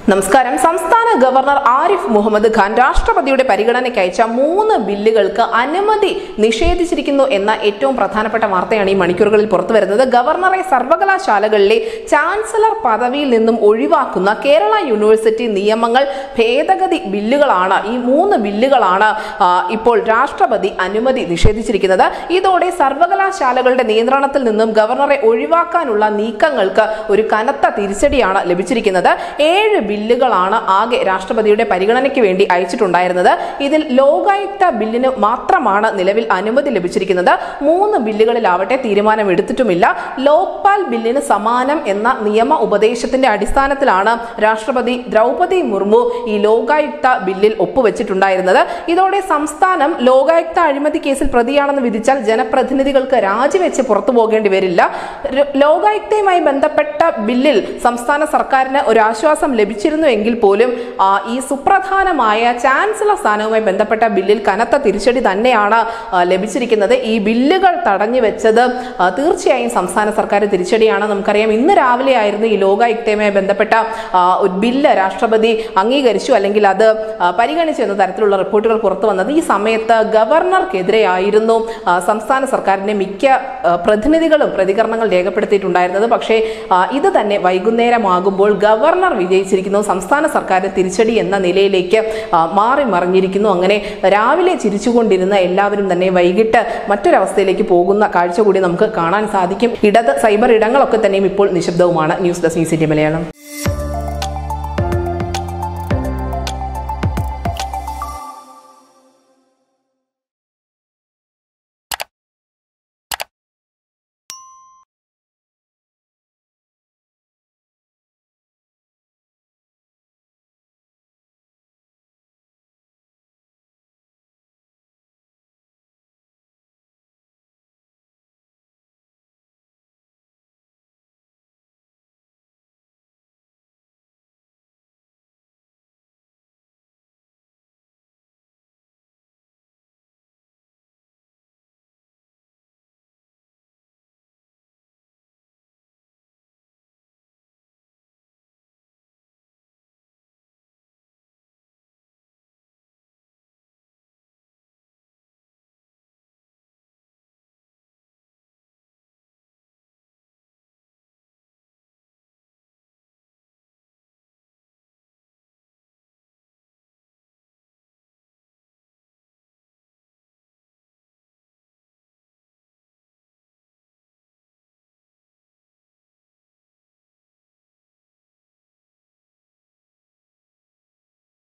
നമസ്കാരം സംസ്ഥാന ഗവർണർ ആരിഫ് മുഹമ്മദ് ഖാൻ രാഷ്ട്രപതിയുടെ പരിഗണനയ്ക്ക് അയച്ച മൂന്ന് ബില്ലുകൾക്ക് അനുമതി നിഷേധിച്ചിരിക്കുന്നു എന്ന ഏറ്റവും പ്രധാനപ്പെട്ട വാർത്തയാണ് ഈ മണിക്കൂറുകളിൽ പുറത്തു വരുന്നത് ഗവർണറെ സർവകലാശാലകളിലെ ചാൻസലർ പദവിയിൽ നിന്നും ഒഴിവാക്കുന്ന കേരള യൂണിവേഴ്സിറ്റി നിയമങ്ങൾ ഭേദഗതി ബില്ലുകളാണ് ഈ മൂന്ന് ബില്ലുകളാണ് ആ, ഇപ്പോൾ രാഷ്ട്രപതി അനുമതി നിഷേധിച്ചിരിക്കുന്നത് ഇതോടെ സർവകലാശാലകളുടെ നിയന്ത്രണത്തിൽ നിന്നും ഗവർണറെ ഒഴിവാക്കാനുള്ള നീക്കങ്ങൾക്ക് ഒരു കനത്ത തിരിച്ചടിയാണ് ലഭിച്ചിരിക്കുന്നത് ഏഴ് ബില്ലുകളാണ് ആകെ രാഷ്ട്രപതിയുടെ പരിഗണനയ്ക്ക് വേണ്ടി അയച്ചിട്ടുണ്ടായിരുന്നത് ഇതിൽ ലോകായുക്ത ബില്ലിന് മാത്രമാണ് നിലവിൽ അനുമതി ലഭിച്ചിരിക്കുന്നത് മൂന്ന് ബില്ലുകളിലാവട്ടെ തീരുമാനം എടുത്തിട്ടുമില്ല ലോക്പാൽ ബില്ലിന് സമാനം എന്ന നിയമ ഉപദേശത്തിന്റെ അടിസ്ഥാനത്തിലാണ് രാഷ്ട്രപതി ദ്രൗപദി മുർമു ഈ ലോകായുക്ത ബില്ലിൽ ഒപ്പുവെച്ചിട്ടുണ്ടായിരുന്നത് ഇതോടെ സംസ്ഥാനം ലോകായുക്ത അഴിമതി കേസിൽ പ്രതിയാണെന്ന് വിധിച്ചാൽ ജനപ്രതിനിധികൾക്ക് രാജിവെച്ച് പുറത്തു പോകേണ്ടി വരില്ല ര- ലോകായുക്തയുമായി ബന്ധപ്പെട്ട ബില്ലിൽ സംസ്ഥാന സർക്കാരിന് ഒരു ആശ്വാസം ലഭിച്ചിരുന്നു എങ്കിൽ പോലും ആ, ഈ സുപ്രധാനമായ ചാൻസലർ സ്ഥാനവുമായി ബന്ധപ്പെട്ട ബില്ലിൽ കനത്ത തിരിച്ചടി തന്നെയാണ് ആ, ലഭിച്ചിരിക്കുന്നത് ഈ ബില്ലുകൾ തടഞ്ഞു വെച്ചത് ആ, തീർച്ചയായും സംസ്ഥാന സർക്കാർ തിരിച്ചടിയാണ് നമുക്കറിയാം ഇന്ന് രാവിലെ ആയിരുന്നു ഈ ലോകായുക്തയുമായി ബന്ധപ്പെട്ട ആ, ഒരു ബില്ല് രാഷ്ട്രപതി അംഗീകരിച്ചു അല്ലെങ്കിൽ അത് ആ, പരിഗണിച്ചു എന്ന തരത്തിലുള്ള റിപ്പോർട്ടുകൾ പുറത്തു വന്നത് ഈ സമയത്ത് ഗവർണർക്കെതിരെയായിരുന്നു ആ, സംസ്ഥാന സർക്കാരിന്റെ മിക്ക ആ, പ്രതിനിധികളും പ്രതികരണങ്ങൾ രേഖപ്പെടുത്തിയിട്ടുണ്ടായിരുന്നത് പക്ഷേ ആ, ഇത് തന്നെ വൈകുന്നേരമാകുമ്പോൾ ഗവർണർ വിജയിച്ചിരിക്കുന്നു സംസ്ഥാന സർക്കാരിന് തിരിച്ചടി എന്ന നിലയിലേക്ക് ആ, മാറി മറിഞ്ഞിരിക്കുന്നു അങ്ങനെ രാവിലെ ചിരിച്ചുകൊണ്ടിരുന്ന എല്ലാവരും തന്നെ വൈകിട്ട് മറ്റൊരവസ്ഥയിലേക്ക് പോകുന്ന കാഴ്ച കൂടി നമുക്ക് കാണാൻ സാധിക്കും ഇടത് സൈബർ ഇടങ്ങളൊക്കെ തന്നെയും ഇപ്പോൾ നിശബ്ദവുമാണ് news desk news India Malayalam